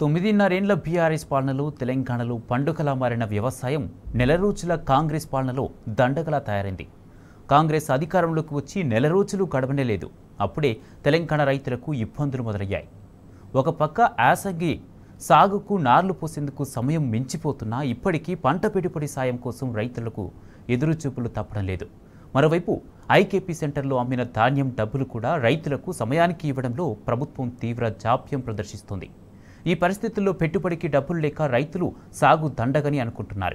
తొమ్మిదిన్నరేండ్ల BRS పాలనలో తెలంగాణలో పండుగలా మారిన వ్యవసాయం నెల రోజుల కాంగ్రెస్ పాలనలో దండగలా తయారైంది కాంగ్రెస్ అధికారంలోకి వచ్చి నెల రోజులు గడవనే లేదు అప్పుడే తెలంగాణ రైతులకు ఇబ్బందులు మొదలయ్యాయి ఒక పక్క యాసంగి సాగుకు నార్లు పోసేందుకు సమయం మించిపోతున్నా ఇప్పటికీ పంట పెట్టుబడి సాయం కోసం రైతులకు ఎదురుచూపులు తప్పడం లేదు మరోవైపు ఐకేపీ సెంటర్లో అమ్మిన ధాన్యం డబ్బులు కూడా రైతులకు సమయానికి ఇవ్వడంలో ప్రభుత్వం తీవ్ర జాప్యం ప్రదర్శిస్తోంది ఈ పరిస్థితుల్లో పెట్టుబడికి డబ్బులు లేక రైతులు సాగు దండగని అనుకుంటున్నారు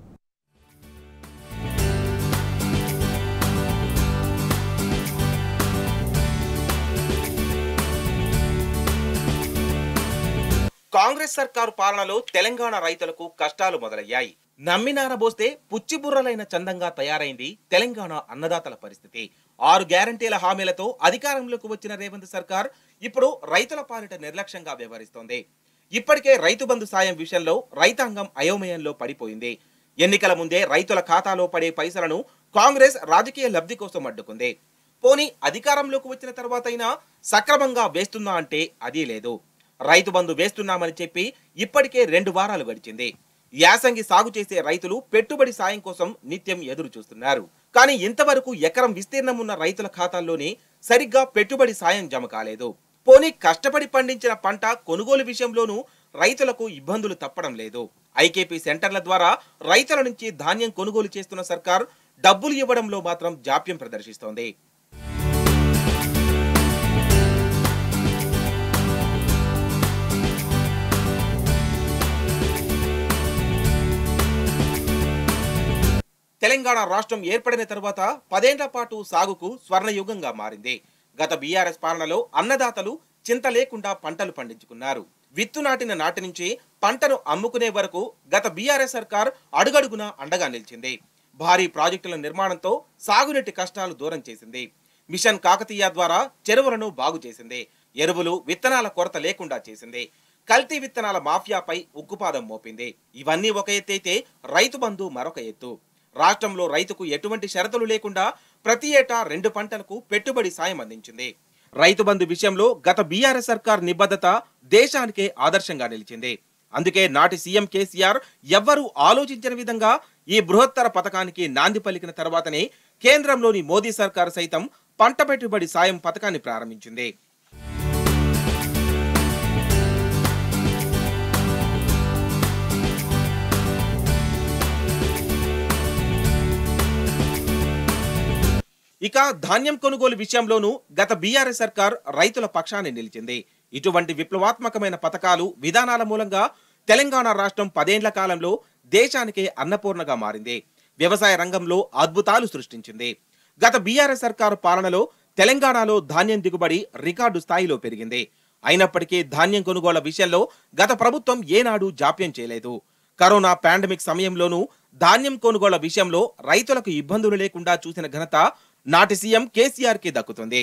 కాంగ్రెస్ సర్కారు పాలనలో తెలంగాణ రైతులకు కష్టాలు మొదలయ్యాయి నమ్మినారబోస్తే పుచ్చిబుర్రలైన చందంగా తయారైంది తెలంగాణ అన్నదాతల పరిస్థితి ఆరు గ్యారంటీల హామీలతో అధికారంలోకి వచ్చిన రేవంత్ సర్కార్ ఇప్పుడు రైతుల పాలిట నిర్లక్ష్యంగా వ్యవహరిస్తోంది ఇప్పటికే రైతు బంధు సాయం విషయంలో రైతాంగం అయోమయంలో పడిపోయింది ఎన్నికల ముందే రైతుల ఖాతాలో పడే పైసలను కాంగ్రెస్ రాజకీయ లబ్ధి కోసం అడ్డుకుంది పోనీ అధికారంలోకి వచ్చిన తర్వాతైనా సక్రమంగా వేస్తుందా అంటే అదీ లేదు రైతు బంధు వేస్తున్నామని చెప్పి ఇప్పటికే రెండు వారాలు గడిచింది యాసంగి సాగు చేసే రైతులు పెట్టుబడి సాయం కోసం నిత్యం ఎదురు చూస్తున్నారు కానీ ఇంతవరకు ఎకరం విస్తీర్ణం ఉన్న రైతుల ఖాతాల్లోనే సరిగ్గా పెట్టుబడి సాయం జమ కాలేదు పోనీ కష్టపడి పండించిన పంట కొనుగోలు విషయంలోనూ రైతులకు ఇబ్బందులు తప్పడం లేదు ఐకేపీ సెంటర్ల ద్వారా రైతుల నుంచి ధాన్యం కొనుగోలు చేస్తున్న సర్కార్ డబ్బులు ఇవ్వడంలో మాత్రం జాప్యం ప్రదర్శిస్తోంది తెలంగాణ రాష్ట్రం ఏర్పడిన తరువాత పదేండ్ల పాటు సాగుకు స్వర్ణయుగంగా మారింది గత బీఆర్ఎస్ పాలనలో అన్నదాతలు చింత లేకుండా పంటలు పండించుకున్నారు విత్తు నాటిన నాటి నుంచి పంటను అమ్ముకునే వరకు గత బీఆర్ఎస్ సర్కార్ అడుగడుగునా అండగా నిలిచింది భారీ ప్రాజెక్టుల నిర్మాణంతో సాగునీటి కష్టాలు దూరం చేసింది మిషన్ కాకతీయ ద్వారా చెరువులను బాగు చేసింది ఎరువులు విత్తనాల కొరత లేకుండా చేసింది కల్తీ విత్తనాల మాఫియాపై ఉక్కుపాదం మోపింది ఇవన్నీ ఒక ఎత్తైతే రైతు బంధు మరొక ఎత్తు రాష్ట్రంలో రైతుకు ఎటువంటి షరతులు లేకుండా ప్రతి ఏటా రెండు పంటలకు పెట్టుబడి సాయం అందించింది రైతు బంధు విషయంలో గత బీఆర్ఎస్ సర్కార్ నిబద్ధత దేశానికే ఆదర్శంగా నిలిచింది అందుకే నాటి సీఎం కేసీఆర్ ఎవ్వరూ ఆలోచించిన విధంగా ఈ బృహత్తర పథకానికి నాంది పలికిన తర్వాతనే కేంద్రంలోని మోదీ సర్కార్ సైతం పంట పెట్టుబడి సాయం పథకాన్ని ప్రారంభించింది ఇక ధాన్యం కొనుగోలు విషయంలోనూ గత బీఆర్ఎస్ సర్కార్ రైతుల పక్షాన్ని నిలిచింది ఇటువంటి విప్లవాత్మకమైన పథకాలు విధానాల మూలంగా తెలంగాణ రాష్ట్రం పదేండ్ల కాలంలో దేశానికే అన్నపూర్ణగా మారింది వ్యవసాయ రంగంలో అద్భుతాలు సృష్టించింది గత బీఆర్ఎస్ సర్కారు పాలనలో తెలంగాణలో ధాన్యం దిగుబడి రికార్డు స్థాయిలో పెరిగింది అయినప్పటికీ ధాన్యం కొనుగోళ్ల విషయంలో గత ప్రభుత్వం ఏనాడు జాప్యం చేయలేదు కరోనా పాండమిక్ సమయంలోనూ ధాన్యం కొనుగోళ్ల విషయంలో రైతులకు ఇబ్బందులు లేకుండా చూసిన ఘనత నాటి సీఎం కేసీఆర్ కి దక్కుతుంది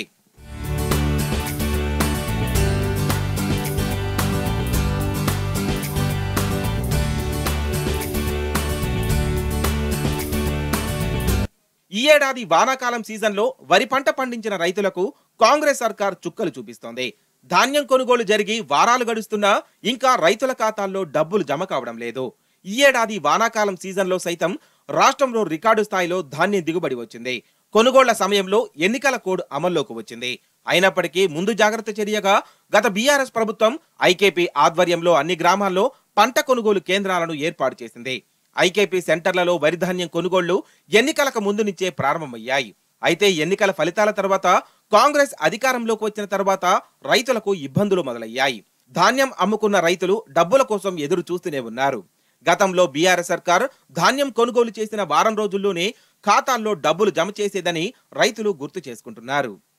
ఈ ఏడాది వానాకాలం సీజన్లో వరి పంట పండించిన రైతులకు కాంగ్రెస్ సర్కార్ చుక్కలు చూపిస్తోంది ధాన్యం కొనుగోలు జరిగి వారాలు గడుస్తున్నా ఇంకా రైతుల ఖాతాల్లో డబ్బులు జమ కావడం లేదు ఈ ఏడాది వానాకాలం సీజన్లో సైతం రాష్ట్రంలో రికార్డు స్థాయిలో ధాన్యం దిగుబడి వచ్చింది కొనుగోళ్ల సమయంలో ఎన్నికల కోడ్ అమల్లోకి వచ్చింది అయినప్పటికీ ముందు జాగ్రత్త చర్యగా గత బీఆర్ఎస్ ప్రభుత్వం ఐకేపీ ఆధ్వర్యంలో అన్ని గ్రామాల్లో పంట కొనుగోలు కేంద్రాలను ఏర్పాటు చేసింది ఐకేపీ సెంటర్లలో వరి ధాన్యం కొనుగోళ్లు ఎన్నికలకు ముందు నుంచే ప్రారంభమయ్యాయి అయితే ఎన్నికల ఫలితాల తర్వాత కాంగ్రెస్ అధికారంలోకి వచ్చిన తర్వాత రైతులకు ఇబ్బందులు మొదలయ్యాయి ధాన్యం అమ్ముకున్న రైతులు డబ్బుల కోసం ఎదురు చూస్తూనే ఉన్నారు గతంలో బీఆర్ఎస్ సర్కార్ ధాన్యం కొనుగోలు చేసిన వారం రోజుల్లోనే ఖాతాల్లో డబ్బులు జమ చేసేదని రైతులు గుర్తు చేసుకుంటున్నారు